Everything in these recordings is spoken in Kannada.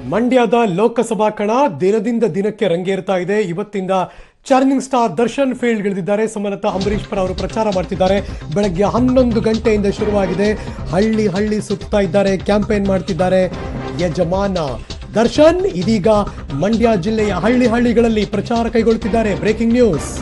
ಮಂಡ್ಯದ ಲೋಕಸಭಾ ಕಣ ದಿನದಿಂದ ದಿನಕ್ಕೆ ರಂಗೇರ್ತಾ ಇದೆ ಇವತ್ತಿಂದ ಚಾಲೆಂಜಿಂಗ್ ಸ್ಟಾರ್ ದರ್ಶನ್ ಫೀಲ್ಡ್ಗಿಳಿದಿದ್ದಾರೆ ಸುಮಲತಾ ಅಂಬರೀಶ್ ಪರ ಅವರು ಪ್ರಚಾರ ಮಾಡ್ತಿದ್ದಾರೆ ಬೆಳಗ್ಗೆ ಹನ್ನೊಂದು ಗಂಟೆಯಿಂದ ಶುರುವಾಗಿದೆ ಹಳ್ಳಿ ಹಳ್ಳಿ ಸುತ್ತಾ ಇದ್ದಾರೆ ಕ್ಯಾಂಪೇನ್ ಮಾಡ್ತಿದ್ದಾರೆ ಯಜಮಾನ ದರ್ಶನ್ ಇದೀಗ ಮಂಡ್ಯ ಜಿಲ್ಲೆಯ ಹಳ್ಳಿ ಹಳ್ಳಿಗಳಲ್ಲಿ ಪ್ರಚಾರ ಕೈಗೊಳ್ಳುತ್ತಿದ್ದಾರೆ ಬ್ರೇಕಿಂಗ್ ನ್ಯೂಸ್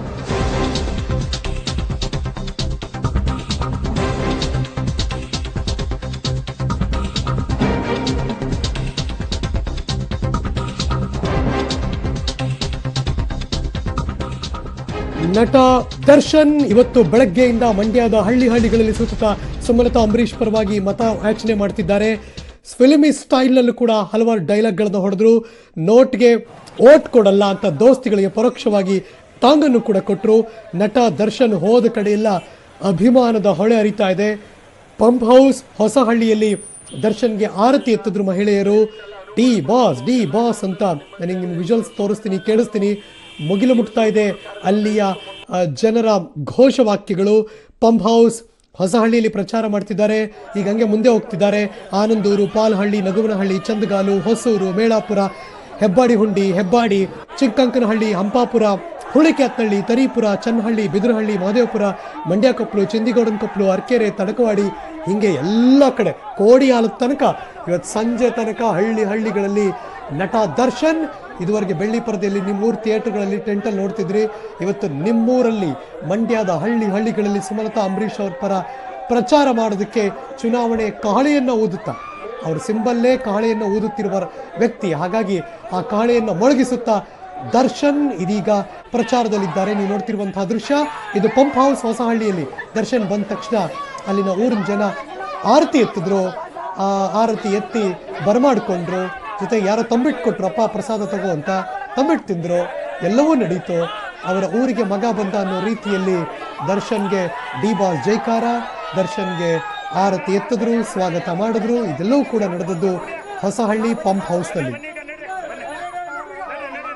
ನಟ ದರ್ಶನ್ ಇವತ್ತು ಬೆಳಗ್ಗೆಯಿಂದ ಮಂಡ್ಯದ ಹಳ್ಳಿ ಹಳ್ಳಿಗಳಲ್ಲಿ ಸುತ್ತುತ್ತಾ ಸುಮಲತಾ ಅಂಬರೀಶ್ ಪರವಾಗಿ ಮತ ಯಾಚನೆ ಮಾಡ್ತಿದ್ದಾರೆ ಫಿಲ್ಮಿ ಸ್ಟೈಲ್ನಲ್ಲೂ ಕೂಡ ಹಲವಾರು ಡೈಲಾಗ್ಗಳನ್ನು ಹೊಡೆದ್ರು ನೋಟ್ಗೆ ಓಟ್ ಕೊಡಲ್ಲ ಅಂತ ದೋಸ್ತಿಗಳಿಗೆ ಪರೋಕ್ಷವಾಗಿ ಟಾಂಗನ್ನು ಕೂಡ ಕೊಟ್ಟರು ನಟ ದರ್ಶನ್ ಹೋದ ಕಡೆಯೆಲ್ಲ ಅಭಿಮಾನದ ಹೊಳೆ ಹರಿತಾ ಇದೆ ಪಂಪ್ ಹೌಸ್ ಹೊಸಹಳ್ಳಿಯಲ್ಲಿ ದರ್ಶನ್ಗೆ ಆರತಿ ಎತ್ತಿದ್ರು ಮಹಿಳೆಯರು ಡಿ ಬಾಸ್ ಡಿ ಬಾಸ್ ಅಂತ ನನಗೆ ನಿಮ್ಗೆ ವಿಜುವಲ್ಸ್ ತೋರಿಸ್ತೀನಿ ಕೇಳಿಸ್ತೀನಿ ಮುಗಿಲು ಮುಟ್ತಾ ಇದೆ ಅಲ್ಲಿಯ ಆ, ಜನರ ಘೋಷವಾಕ್ಯಗಳು ಪಂಪ್ ಹೌಸ್ ಹೊಸಹಳ್ಳಿಯಲ್ಲಿ ಪ್ರಚಾರ ಮಾಡ್ತಿದ್ದಾರೆ ಈಗ ಹಂಗೆ ಮುಂದೆ ಹೋಗ್ತಿದ್ದಾರೆ ಆನಂದೂರು ಪಾಲ್ಹಳ್ಳಿ ನಗುವನಹಳ್ಳಿ ಚಂದಗಾಲು ಹೊಸೂರು ಮೇಳಾಪುರ ಹೆಬ್ಬಾಡಿ ಹುಂಡಿ ಹೆಬ್ಬಾಡಿ ಚಿಕ್ಕಂಕನಹಳ್ಳಿ ಹಂಪಾಪುರ ಹುಳಿಕ್ಯಾತ್ನಳ್ಳಿ ತರೀಪುರ ಚನ್ನಹಳ್ಳಿ ಬಿದರಹಳ್ಳಿ ಮಹದೇವಪುರ ಮಂಡ್ಯ ಕೊಪ್ಪಲು ಚಂದಿಗೌಡನ ಕೊಪ್ಪಲು ಅರ್ಕೆರೆ ತಡಕವಾಡಿ ಹಿಂಗೆ ಎಲ್ಲ ಕಡೆ ಕೋಡಿಯಾಲ ತನಕ ಇವತ್ತು ಸಂಜೆ ತನಕ ಹಳ್ಳಿ ಹಳ್ಳಿಗಳಲ್ಲಿ ನಟ ದರ್ಶನ್ ಇದುವರೆಗೆ ಬೆಳ್ಳಿ ಪರದೆಯಲ್ಲಿ ನಿಮ್ಮೂರು ಥಿಯೇಟರ್ಗಳಲ್ಲಿ ಟೆಂಟಲ್ಲಿ ನೋಡ್ತಿದ್ರಿ ಇವತ್ತು ನಿಮ್ಮೂರಲ್ಲಿ ಮಂಡ್ಯದ ಹಳ್ಳಿ ಹಳ್ಳಿಗಳಲ್ಲಿ ಸುಮಲತಾ ಅಂಬರೀಷ್ ಅವ್ರ ಪರ ಪ್ರಚಾರ ಮಾಡೋದಕ್ಕೆ ಚುನಾವಣೆ ಕಹಳೆಯನ್ನು ಊದುತ್ತಾ ಅವ್ರ ಸಿಂಬಲ್ಲೇ ಕಹಳೆಯನ್ನು ಊದುತ್ತಿರುವ ವ್ಯಕ್ತಿ ಹಾಗಾಗಿ ಆ ಕಹಳೆಯನ್ನು ಮೊಳಗಿಸುತ್ತಾ ದರ್ಶನ್ ಇದೀಗ ಪ್ರಚಾರದಲ್ಲಿದ್ದಾರೆ ನೀವು ನೋಡ್ತಿರುವಂತಹ ದೃಶ್ಯ ಇದು ಪಂಪ್ ಹೌಸ್ ಹೊಸಹಳ್ಳಿಯಲ್ಲಿ ದರ್ಶನ್ ಬಂದ ತಕ್ಷಣ ಅಲ್ಲಿನ ಊರಿನ ಜನ ಆರತಿ ಎತ್ತಿದ್ರು ಆ ಆರತಿ ಎತ್ತಿ ಬರಮಾಡ್ಕೊಂಡ್ರು ಜೊತೆಗೆ ಯಾರೋ ತಂಬಿಟ್ಟು ಕೊಟ್ರು ಅಪ್ಪ ಪ್ರಸಾದ ತಗೋ ಅಂತ ತಂಬಿಟ್ಟು ತಿಂದ್ರು ಎಲ್ಲವೂ ನಡೀತು ಅವರ ಊರಿಗೆ ಮಗ ಬಂದ ಅನ್ನೋ ರೀತಿಯಲ್ಲಿ ದರ್ಶನ್ಗೆ ಡಿ ಬಾಸ್ ಜೈಕಾರ ದರ್ಶನ್ಗೆ ಆರತಿ ಎತ್ತಿದ್ರು ಸ್ವಾಗತ ಮಾಡಿದ್ರು ಇದೆಲ್ಲವೂ ಕೂಡ ನಡೆದದ್ದು ಹೊಸಹಳ್ಳಿ ಪಂಪ್ ಹೌಸ್ನಲ್ಲಿ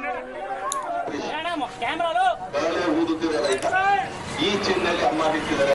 ಕ್ಯಾಮ್ರಾಲು ಬಾಳೆ ಊದುತ್ತಿದ್ದಾರೆ ಈ ಚಿಹ್ನೆಯಲ್ಲಿ ಅಮ್ಮ ಬಿಟ್ಟಿದ್ದಾರೆ